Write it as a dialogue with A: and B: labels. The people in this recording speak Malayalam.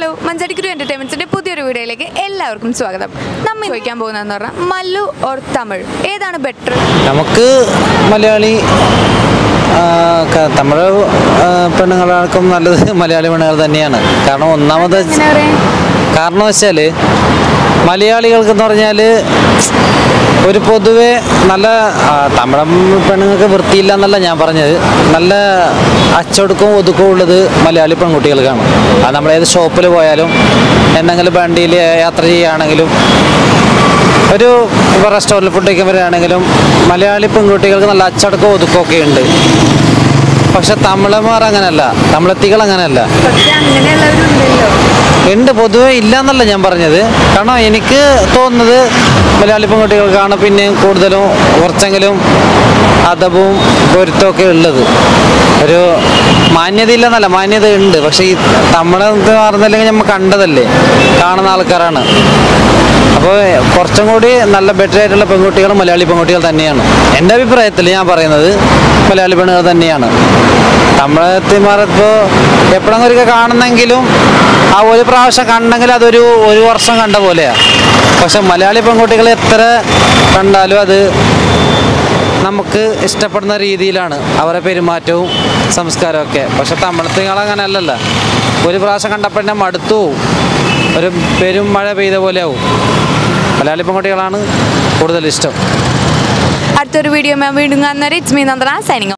A: ഹലോ മഞ്ചടിക്കുരു എൻ്റർടൈൻമെൻറ്റ്സിൻ്റെ പുതിയൊരു വീഡിയോയിലേക്ക് എല്ലാവർക്കും സ്വാഗതം നമ്മൾ ചോദിക്കാൻ പോകുന്നതെന്ന് പറഞ്ഞാൽ മല്ലു ഓർ തമിഴ് ഏതാണ് ബെറ്റർ
B: നമുക്ക് മലയാളി ആ, ക- തമിഴ് ആ, പെണ്ണുങ്ങളാർക്കും നല്ലത് മലയാളി പെണ്ണുങ്ങൾ തന്നെയാണ് കാരണം ഒന്നാമത്
A: എങ്ങനെ പറയാം
B: കാരണം വെച്ചാൽ മലയാളികൾക്ക് എന്ന് പറഞ്ഞാൽ ഒരു പൊതുവെ നല്ല ആ, തമിഴ് പെണ്ണുങ്ങൾക്ക് വൃത്തിയില്ല എന്നല്ല ഞാൻ പറഞ്ഞത് നല്ല അച്ചൊടുക്കവും ഒതുക്കവും ഉള്ളത് മലയാളി പെൺകുട്ടികൾക്കാണ് അത് നമ്മൾ ഏത് ഷോപ്പിൽ പോയാലും എന്തെങ്കിലും വണ്ടിയിൽ യാത്ര ചെയ്യുകയാണെങ്കിലും ഒരു ഇപ്പോൾ റെസ്റ്റോറൻറ്റിൽ ഫുഡ് കഴിക്കാൻ വരികയാണെങ്കിലും മലയാളി പെൺകുട്ടികൾക്ക് നല്ല അച്ചടക്കവും ഒതുക്കമൊക്കെ ഉണ്ട് പക്ഷെ തമിഴന്മാർ അങ്ങനെയല്ല തമിഴത്തികൾ അങ്ങനെയല്ല
A: പക്ഷെ അങ്ങനെയുള്ളവരുണ്ടല്ലോ
B: ഉണ്ട് പൊതുവെ ഇല്ല എന്നല്ല ഞാൻ പറഞ്ഞത് കാരണം എനിക്ക് തോന്നുന്നത് മലയാളി പെൺകുട്ടികൾക്കാണ് പിന്നെയും കൂടുതലും കുറച്ചെങ്കിലും അതവും പൊരുത്തമൊക്കെ ഉള്ളത് ഒരു മാന്യത ഇല്ലെന്നല്ല മാന്യത ഉണ്ട് പക്ഷേ ഈ തമിഴ് പറഞ്ഞില്ലെങ്കിൽ നമ്മൾ കണ്ടതല്ലേ കാണുന്ന ആൾക്കാരാണ് അപ്പോൾ കുറച്ചും കൂടി നല്ല ബെറ്റർ ആയിട്ടുള്ള പെൺകുട്ടികൾ മലയാളി പെൺകുട്ടികൾ തന്നെയാണ് എൻ്റെ അഭിപ്രായത്തിൽ ഞാൻ പറയുന്നത് മലയാളി പെണ്ണുകൾ തന്നെയാണ് തമിഴത്തിമാർ ഇപ്പോൾ എപ്പോഴെങ്കിലും ഒരിക്കൽ കാണുന്നെങ്കിലും ആ ഒരു പ്രാവശ്യം കണ്ടെങ്കിൽ അതൊരു ഒരു വർഷം കണ്ട പോലെയാണ് പക്ഷെ മലയാളി പെൺകുട്ടികൾ എത്ര കണ്ടാലും അത് നമുക്ക് ഇഷ്ടപ്പെടുന്ന രീതിയിലാണ് അവരുടെ പെരുമാറ്റവും സംസ്കാരമൊക്കെ പക്ഷെ തമിഴത്തിങ്ങൾ അങ്ങനെ അല്ലല്ല ഒരു പ്രാവശ്യം കണ്ടപ്പോൾ തന്നെ മടുത്തു പോവും. ഒരു പെരും മഴ പെയ്ത പോലെ ആവും മലയാളി പെൺകുട്ടികളാണ് കൂടുതൽ ഇഷ്ടം
A: അടുത്തൊരു വീഡിയോ ഞാൻ വീണ്ടും കാണുന്നവരെ ഇറ്റ്സ് മീ നന്ദന സൈനിങ്